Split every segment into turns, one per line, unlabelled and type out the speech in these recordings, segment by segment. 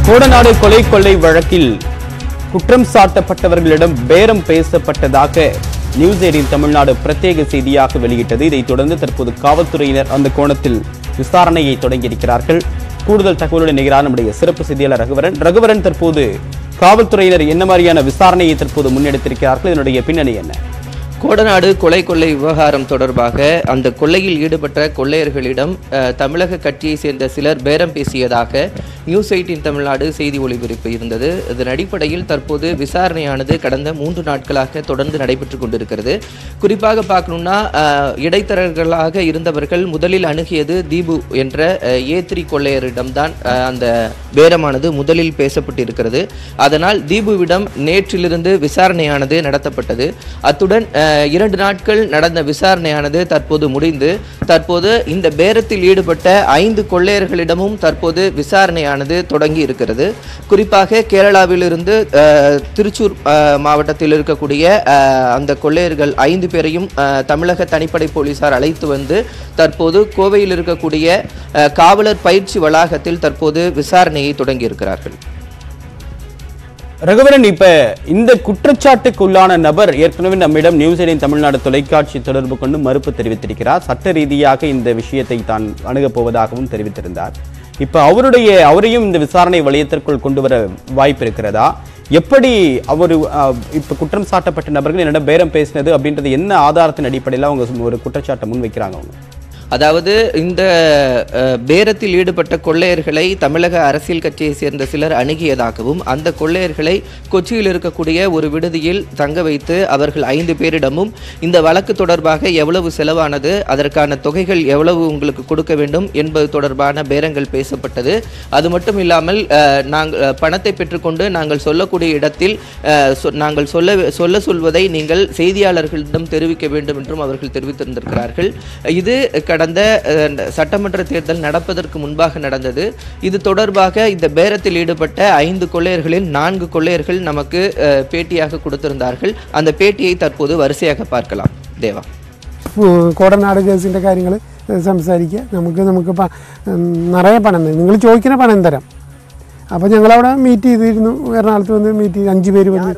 கோடநாடு கொலை கொள்ளை வழக்கில் குற்றம் சாட்டப்பட்டவர்களிடம் பேரம் பேசப்பட்டதாக நியூஸ் எயிட்டின் தமிழ்நாடு பிரத்யேக செய்தியாக வெளியிட்டது இதைத் தொடர்ந்து தற்போது காவல்துறையினர் அந்த கோணத்தில் விசாரணையை தொடங்கியிருக்கிறார்கள் கூடுதல் தகவலுடன் நிகரான நம்முடைய சிறப்பு செய்தியாளர் ரகுவரன் ரகுவரன் தற்போது காவல்துறையினர் என்ன மாதிரியான விசாரணையை தற்போது முன்னெடுத்திருக்கிறார்கள் இதனுடைய பின்னணி என்ன
கோடநாடு கொலை கொள்ளை விவகாரம் தொடர்பாக அந்த கொள்ளையில் ஈடுபட்ட கொள்ளையர்களிடம் அஹ், தமிழக கட்சியை சேர்ந்த சிலர் பேரம் பேசியதாக நியூஸ் எயிட்டின் தமிழ்நாடு செய்தி ஒளிபரப்பு இருந்தது இதன் அடிப்படையில் தற்போது விசாரணையானது கடந்த மூன்று நாட்களாக தொடர்ந்து நடைபெற்று கொண்டிருக்கிறது குறிப்பாக பார்க்கணும்னா அஹ், இடைத்தரகர்களாக இருந்தவர்கள் முதலில் அணுகியது தீபு என்ற ஏ த்ரீ கொள்ளையரிடம்தான் அஹ், அந்த பேரமானது முதலில் பேசப்பட்டிருக்கிறது அதனால் தீபுவிடம் நேற்றிலிருந்து விசாரணையானது நடத்தப்பட்டது அத்துடன் அஹ், இரண்டு நாட்கள் நடந்த விசாரணையானது தற்போது முடிந்து தற்போது இந்த பேரத்தில் ஈடுபட்ட ஐந்து கொள்ளையர்களிடமும் தற்போது விசாரணையானது தொடங்கி இருக்கிறது குறிப்பாக கேரளாவிலிருந்து அஹ், திருச்சூர் அஹ், மாவட்டத்தில் இருக்கக்கூடிய அஹ், அந்த கொள்ளையர்கள் ஐந்து பேரையும் அஹ், தமிழக தனிப்படை போலீசார் அழைத்து வந்து தற்போது கோவையில் இருக்கக்கூடிய அஹ், காவலர் பயிற்சி வளாகத்தில் தற்போது விசாரணையை தொடங்கி இருக்கிறார்கள்
ரகுவரன் இப்ப இந்த குற்றச்சாட்டுக்குள்ளான நபர் ஏற்கனவே நம்மிடம் நியூஸ் எயிட்டின் தமிழ்நாடு தொலைக்காட்சி தொடர்பு கொண்டு மறுப்பு தெரிவித்திருக்கிறார் சட்ட ரீதியாக இந்த விஷயத்தை தான் அணுகப் போவதாகவும் தெரிவித்திருந்தார் இப்ப அவருடைய அவரையும் இந்த விசாரணை வளையத்திற்குள் கொண்டு வர வாய்ப்பு இருக்கிறதா எப்படி அவர் இப்ப குற்றம் சாட்டப்பட்ட நபர்கள் என்னிடம் பேரம் பேசினது அப்படின்றது என்ன ஆதாரத்தின் அடிப்படையில் அவங்க ஒரு குற்றச்சாட்டை முன் வைக்கிறாங்க அவங்க
அதாவது இந்த அஹ், பேரத்தில் ஈடுபட்ட கொள்ளையர்களை தமிழக அரசியல் கட்சியை சேர்ந்த சிலர் அணுகியதாகவும் அந்த கொள்ளையர்களை கொச்சியில் இருக்கக்கூடிய ஒரு விடுதியில் தங்க வைத்து அவர்கள் ஐந்து பேரிடமும் இந்த வழக்கு தொடர்பாக எவ்வளவு செலவானது அதற்கான தொகைகள் எவ்வளவு உங்களுக்கு கொடுக்க வேண்டும் என்பது தொடர்பான பேரங்கள் பேசப்பட்டது அது மட்டும் இல்லாமல் அஹ், நாங்கள் அஹ், பணத்தை பெற்றுக்கொண்டு நாங்கள் சொல்லக்கூடிய இடத்தில் அஹ், சொ- நாங்கள் சொல்ல சொல்ல சொல்வதை நீங்கள் செய்தியாளர்களிடம் தெரிவிக்க வேண்டும் என்றும் அவர்கள் தெரிவித்திருந்திருக்கிறார்கள் இது கடந்த அஹ், சட்டமன்ற தேர்தல் நடப்பதற்கு முன்பாக நடந்தது இது தொடர்பாக இந்த பேரத்தில் ஈடுபட்ட ஐந்து கொள்ளையர்களில் நான்கு கொள்ளையர்கள் நமக்கு அஹ், பேட்டியாக கொடுத்திருந்தார்கள் அந்த பேட்டியை தற்போது വരിസയാக பார்க்கலாம் தேவா
ഉം, കോടനാട് കേസിൻ്റെ കാര്യങ്ങൾ സംസാരിക്കുക നമുക്ക് നമുക്ക് പ- ഉം, നിറയെ പണം തരും നിങ്ങൾ ചോദിക്കുന്ന പണം തരാം അപ്പോൾ ഞങ്ങളവിടെ മീറ്റ് ചെയ്തിരുന്നു എറണാകുളത്ത് വന്ന് മീറ്റ് ചെയ്ത് അഞ്ച് പേര് വന്ന്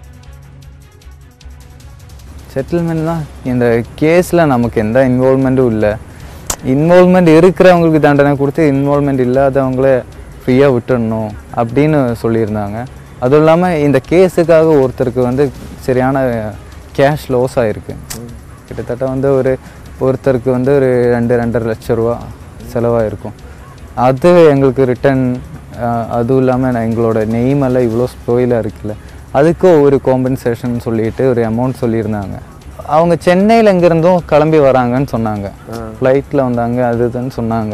செட்டில்மெண்ட்லாம் இந்த கேஸில் நமக்கு எந்த இன்வால்மெண்ட்டும் இல்லை இன்வால்மெண்ட் இருக்கிறவங்களுக்கு தண்டனை கொடுத்து இன்வால்மெண்ட் இல்லாதவங்கள ஃப்ரீயாக விட்டுடணும் அப்படின்னு சொல்லியிருந்தாங்க அதுவும் இல்லாமல் இந்த கேஸுக்காக ஒருத்தருக்கு வந்து சரியான கேஷ் லாஸ் ஆகிருக்கு கிட்டத்தட்ட வந்து ஒரு ஒருத்தருக்கு வந்து ஒரு ரெண்டு ரெண்டரை லட்ச ரூபா செலவாயிருக்கும் அது எங்களுக்கு ரிட்டர்ன் அதுவும் இல்லாமல் எங்களோட நெய்ம் எல்லாம் இவ்வளோ ஸ்போயிலாக இருக்குல்ல அதுக்கும் ஒரு காம்பன்சேஷன் சொல்லிட்டு ஒரு அமௌண்ட் சொல்லியிருந்தாங்க அவங்க சென்னையில் எங்கேருந்தும் கிளம்பி வராங்கன்னு சொன்னாங்க ஃப்ளைட்டில் வந்தாங்க அது இதுன்னு சொன்னாங்க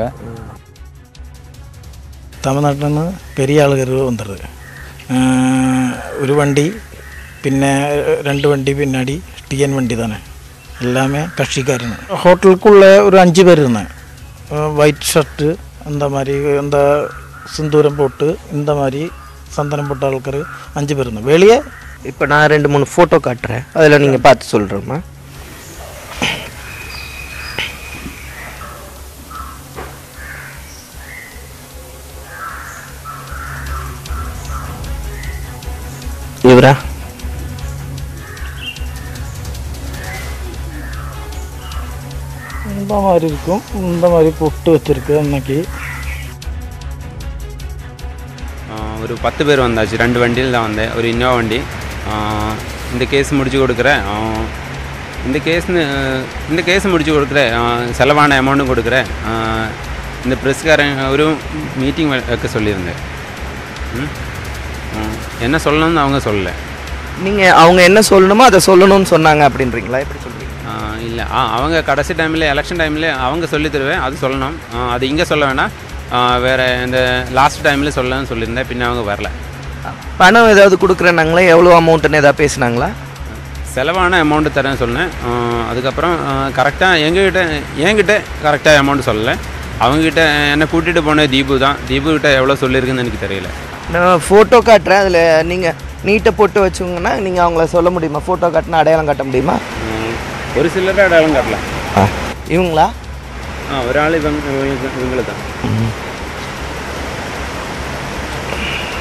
തമിഴ്നാട്ടിൽ നിന്ന് പെരിയ ആളുകൾ വന്നത് ഒരു വണ്ടി പിന്നെ രണ്ട് വണ്ടി പിന്നാടി ടി എൻ വണ്ടി തന്നെ எல்லாமே கட்சிக்காரங்க ஹோட்டலுக்குள்ளே ஒரு அஞ்சு பேர் இருந்தேன் ஒயிட் ஷர்ட்டு அந்த மாதிரி அந்த சிந்தூரம் போட்டு இந்த மாதிரி சந்தனம் போட்ட ஆட்கள் அஞ்சு பேர் இருந்தோம் வெளியே
இப்போ நான் ரெண்டு மூணு ஃபோட்டோ காட்டுறேன் அதில் நீங்கள் பார்த்து சொல்கிறோம்மா இவரா
இந்த மாதிரி இருக்கும் இந்த மாதிரி பொட்டு வச்சிருக்கு அன்னைக்கு
ஆஹ் ஒரு பத்து பேர் வந்தாச்சு ரெண்டு வண்டியில் தான் வந்தேன் ஒரு இன்னோவா வண்டி ஆஹ் இந்த கேஸ் முடிச்சு கொடுக்குறேன் ஆஹ் இந்த கேஸ்னு இந்த கேஸ் முடிச்சு கொடுக்குறேன் ஆஹ் செலவான அமௌண்ட்டும் கொடுக்குறேன் ஆஹ் இந்த ப்ரெஸ்காரன் ஒரு மீட்டிங் வைக்க சொல்லியிருந்தேன் ம்? ம். என்ன சொல்லணும்னு அவங்க சொல்லலை
நீங்கள் அவங்க என்ன சொல்லணுமோ அதை சொல்லணும்னு சொன்னாங்க அப்படின்றீங்களா எப்படி சொல்றீங்க
இல்லை ஆ அவங்க கடைசி டைமில் எலெக்ஷன் டைமில் அவங்க சொல்லி தருவேன் அது சொல்லணும் ஆஹ் அது இங்கே சொல்ல வேணாம் ஆஹ் வேற இந்த லாஸ்ட் டைமில் சொல்லணும்னு சொல்லியிருந்தேன் பின்ன அவங்க வரல
பணம் ஏதாவது கொடுக்குறேன்னாங்களா எவ்வளோ அமௌண்ட்டுன்னு ஏதாவது பேசுனாங்களா
செலவான அமௌண்ட்டு தரேன்னு சொன்னேன் ஆஹ் அதுக்கப்புறம் கரெக்டாக எங்ககிட்ட என்கிட்ட கரெக்டாக அமௌண்ட் சொல்லலை அவங்ககிட்ட என்னை கூட்டிகிட்டு போன தீபு தான் தீபு கிட்ட எவ்வளோ சொல்லியிருக்குன்னு எனக்கு தெரியல
நான் ஃபோட்டோ காட்டுறேன் அதில் நீங்கள் நீட்டை போட்டு வச்சுங்கன்னா நீங்கள் அவங்கள சொல்ல முடியுமா ஃபோட்டோ காட்டினா அடையாளம் காட்ட முடியுமா
ஆஹ் ஒரு சிலர் அடையாளம் காட்டலாம்
இவங்களா
ஆ ஒராள் இவங்க இவங்க- இவங்கள தான்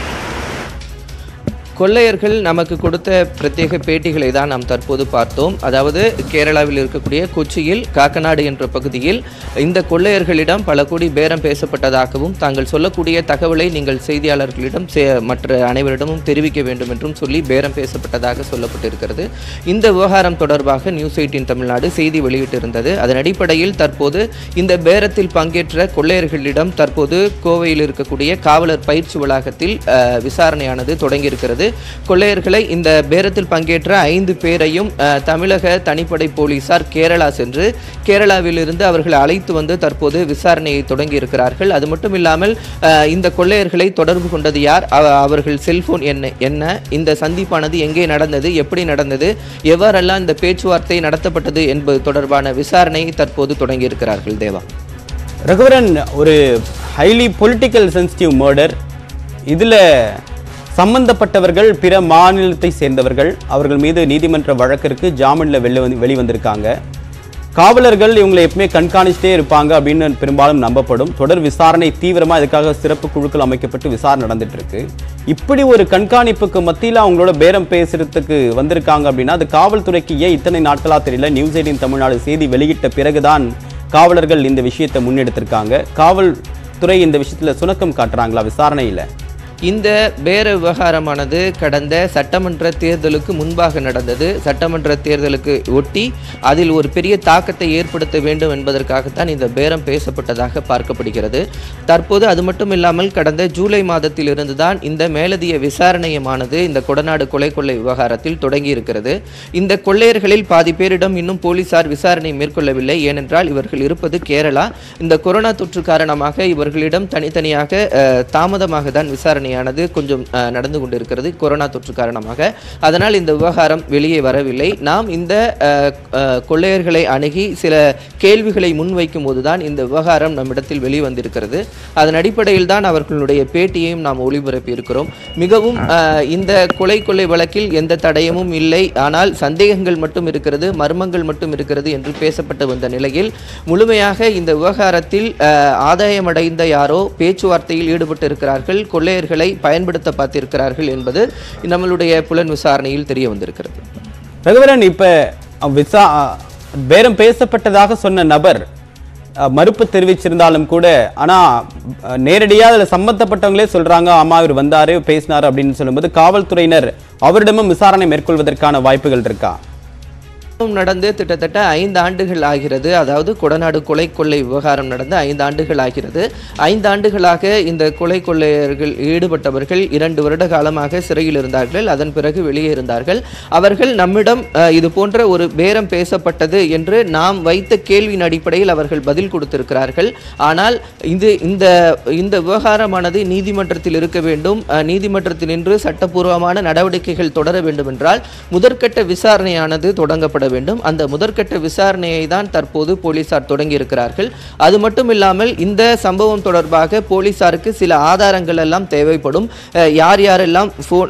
கொள்ளையர்கள் நமக்கு கொடுத்த பிரத்யேக பேட்டிகளை தான் நாம் தற்போது பார்த்தோம் அதாவது கேரளாவில் இருக்கக்கூடிய கொச்சியில் காக்கநாடு என்ற பகுதியில் இந்த கொள்ளையர்களிடம் பல கோடி பேரம் பேசப்பட்டதாகவும் தாங்கள் சொல்லக்கூடிய தகவலை நீங்கள் செய்தியாளர்களிடம் சே- மற்ற அனைவரிடமும் தெரிவிக்க வேண்டும் என்றும் சொல்லி பேரம் பேசப்பட்டதாக சொல்லப்பட்டிருக்கிறது இந்த விவகாரம் தொடர்பாக நியூஸ் எயிட்டின் தமிழ்நாடு செய்தி வெளியிட்டிருந்தது அதன் அடிப்படையில் தற்போது இந்த பேரத்தில் பங்கேற்ற கொள்ளையர்களிடம் தற்போது கோவையில் இருக்கக்கூடிய காவலர் பயிற்சி வளாகத்தில் அஹ், விசாரணையானது தொடங்கியிருக்கிறது கொள்ளையர்களை இந்த பேரத்தில் பங்கேற்ற ஐந்து பேரையும் அஹ், தமிழக தனிப்படை போலீசார் கேரளா சென்று கேரளாவில் இருந்து அவர்களை அழைத்து வந்து தற்போது விசாரணையை தொடங்கி இருக்கிறார்கள் அது மட்டும் இல்லாமல் அஹ், இந்த கொள்ளையர்களை தொடர்பு கொண்டது யார் அவ- அவர்கள் செல்போன் என்ன என்ன இந்த சந்திப்பானது எங்கே நடந்தது எப்படி நடந்தது எவ்வாறெல்லாம் இந்த பேச்சுவார்த்தை நடத்தப்பட்டது என்பது தொடர்பான விசாரணையை தற்போது தொடங்கி இருக்கிறார்கள் தேவா
ரகுவரன் ஒரு ஹைலி பொலிட்டிக்கல் சென்சிட்டிவ் மர்டர் இதில் சம்பந்தப்பட்டவர்கள் பிற மாநிலத்தை சேர்ந்தவர்கள் அவர்கள் மீது நீதிமன்ற வழக்கிற்கு ஜாமீனில் வெளி வந்து வெளிவந்திருக்காங்க காவலர்கள் இவங்களை எப்பவுமே கண்காணிச்சிட்டே இருப்பாங்க அப்படின்னு பெரும்பாலும் நம்பப்படும் தொடர் விசாரணை தீவிரமாக இதுக்காக சிறப்பு குழுக்கள் அமைக்கப்பட்டு விசாரணை நடந்துட்டு இருக்கு இப்படி ஒரு கண்காணிப்புக்கு மத்தியில் அவங்களோட பேரம் பேசுறதுக்கு வந்திருக்காங்க அப்படின்னா அது காவல்துறைக்கு ஏன் இத்தனை நாட்களா தெரியல நியூஸ் எயிட்டின் தமிழ்நாடு செய்தி வெளியிட்ட பிறகுதான் காவலர்கள் இந்த விஷயத்தை முன்னெடுத்திருக்காங்க காவல்துறை இந்த விஷயத்துல சுணக்கம் காட்டுறாங்களா விசாரணையில
இந்த பேர விவகாரமானது கடந்த சட்டமன்ற தேர்தலுக்கு முன்பாக நடந்தது சட்டமன்ற தேர்தலுக்கு ஒட்டி அதில் ஒரு பெரிய தாக்கத்தை ஏற்படுத்த வேண்டும் என்பதற்காகத்தான் இந்த பேரம் பேசப்பட்டதாக பார்க்கப்படுகிறது தற்போது அது மட்டும் இல்லாமல் கடந்த ஜூலை மாதத்திலிருந்து தான் இந்த மேலதிக விசாரணையமானது இந்த கொடநாடு கொலை கொள்ளை விவகாரத்தில் தொடங்கி இருக்கிறது இந்த கொள்ளையர்களில் பாதி பேரிடம் இன்னும் போலீசார் விசாரணை மேற்கொள்ளவில்லை ஏனென்றால் இவர்கள் இருப்பது கேரளா இந்த கொரோனா தொற்று காரணமாக இவர்களிடம் தனித்தனியாக அஹ், தாமதமாக தான் விசாரணையானது கொஞ்சம் அஹ், நடந்து கொண்டிருக்கிறது கொரோனா தொற்று காரணமாக அதனால் இந்த விவகாரம் வெளியே வரவில்லை நாம் இந்த அஹ், அஹ், கொள்ளையர்களை அணுகி சில கேள்விகளை முன்வைக்கும் போதுதான் இந்த விவகாரம் நம்மிடத்தில் வெளிவந்திருக்கிறது அதன் அடிப்படையில் தான் அவர்களுடைய பேட்டியையும் நாம் ஒளிபரப்பி இருக்கிறோம் மிகவும் அஹ், இந்த கொலை கொள்ளை வழக்கில் எந்த தடயமும் இல்லை ஆனால் சந்தேகங்கள் மட்டும் இருக்கிறது மர்மங்கள் மட்டும் இருக்கிறது என்று பேசப்பட்டு வந்த நிலையில் முழுமையாக இந்த விவகாரத்தில் அஹ், ஆதாயமடைந்த யாரோ பேச்சுவார்த்தையில் ஈடுபட்டு இருக்கிறார்கள் கொள்ளையர்களை பயன்படுத்த பார்த்திருக்கிறார்கள் என்பது நம்மளுடைய புலன் விசாரணையில் தெரிய வந்திருக்கிறது
ரகுவரன் இப்ப அஹ், விசா அஹ், பேரம் பேசப்பட்டதாக சொன்ன நபர் அஹ், மறுப்பு தெரிவிச்சிருந்தாலும் கூட ஆனா அஹ், நேரடியா அதுல சம்பந்தப்பட்டவங்களே சொல்றாங்க ஆமா இவர் வந்தாரு பேசினாரு அப்படின்னு சொல்லும்போது காவல்துறையினர் அவரிடமும் விசாரணை மேற்கொள்வதற்கான வாய்ப்புகள் இருக்கா
சம்பவம் நடந்து கிட்டத்தட்ட ஐந்து ஆண்டுகள் ஆகிறது அதாவது கொடநாடு கொலை கொள்ளை விவகாரம் நடந்து ஐந்து ஆண்டுகள் ஆகிறது ஐந்து ஆண்டுகளாக இந்த கொலை கொள்ளையர்கள் ஈடுபட்டவர்கள் இரண்டு வருட காலமாக சிறையில் இருந்தார்கள் அதன் பிறகு வெளியே இருந்தார்கள் அவர்கள் நம்மிடம் அஹ், இது போன்ற ஒரு பேரம் பேசப்பட்டது என்று நாம் வைத்த கேள்வியின் அடிப்படையில் அவர்கள் பதில் கொடுத்திருக்கிறார்கள் ஆனால் இது இந்த இந்த விவகாரமானது நீதிமன்றத்தில் இருக்க வேண்டும் அஹ், நீதிமன்றத்தில் நின்று சட்டப்பூர்வமான நடவடிக்கைகள் தொடர வேண்டும் என்றால் முதற்கட்ட விசாரணையானது தொடங்கப்பட வேண்டும் அந்த முதற்கட்ட விசாரணையை தான் தற்போது போலீசார் தொடங்கி இருக்கிறார்கள் அது மட்டும் இல்லாமல் இந்த சம்பவம் தொடர்பாக போலீசாருக்கு சில ஆதாரங்கள் எல்லாம் தேவைப்படும் அஹ், யார் யாரெல்லாம் ஃபோன்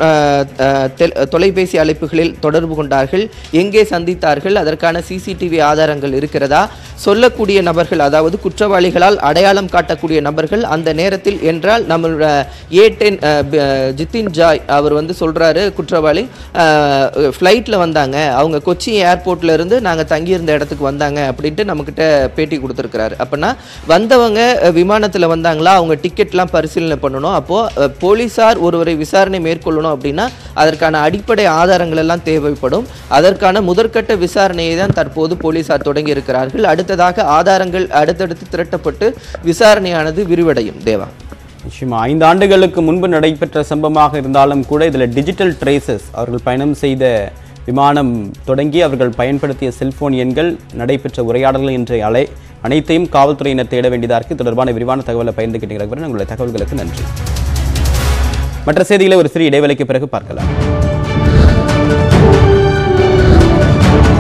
தொலைபேசி அழைப்புகளில் தொடர்பு கொண்டார்கள் எங்கே சந்தித்தார்கள் அதற்கான சிசிடிவி ஆதாரங்கள் இருக்கிறதா சொல்லக்கூடிய நபர்கள் அதாவது குற்றவாளிகளால் அடையாளம் காட்டக்கூடிய நபர்கள் அந்த நேரத்தில் என்றால் நம்மளோட ஏ டென் ஜித்தின் ஜாய் அவர் வந்து சொல்றாரு குற்றவாளி ஃப்ளைட்டில் வந்தாங்க அவங்க கொச்சி ஏர்போர்ட்ல இருந்து நாங்கள் தங்கியிருந்த இடத்துக்கு வந்தாங்க அப்படின்ட்டு நம்மக்கிட்ட பேட்டி கொடுத்துருக்கிறாரு அப்படின்னா வந்தவங்க விமானத்தில் வந்தாங்களா அவங்க டிக்கெட்லாம் பரிசீலனை பண்ணணும் அப்போது போலீஸார் ஒருவரை விசாரணை மேற்கொள்ளணும் அப்படின்னா அதற்கான அடிப்படை ஆதாரங்கள் எல்லாம் தேவைப்படும் அதற்கான முதற்கட்ட விசாரணையை தான் தற்போது போலீசார் தொடங்கி இருக்கிறார்கள் அடுத்ததாக ஆதாரங்கள் அடுத்தடுத்து திரட்டப்பட்டு விசாரணையானது விரிவடையும் தேவா
நிச்சயமா ஐந்து ஆண்டுகளுக்கு முன்பு நடைபெற்ற சம்பவமாக இருந்தாலும் கூட இதில் டிஜிட்டல் ட்ரேசஸ் அவர்கள் பயணம் செய்த விமானம் தொடங்கி அவர்கள் பயன்படுத்திய செல்போன் எண்கள் நடைபெற்ற உரையாடல்கள் என்ற அலை அனைத்தையும் காவல்துறையினர் தேட வேண்டியதாக இருக்கு தொடர்பான விரிவான தகவலை பகிர்ந்துக்கிட்டீங்க உங்களுடைய தகவல்களுக்கு நன்றி மற்ற செய்திகளை ஒரு சிறிய இடைவேளைக்கு பிறகு பார்க்கலாம்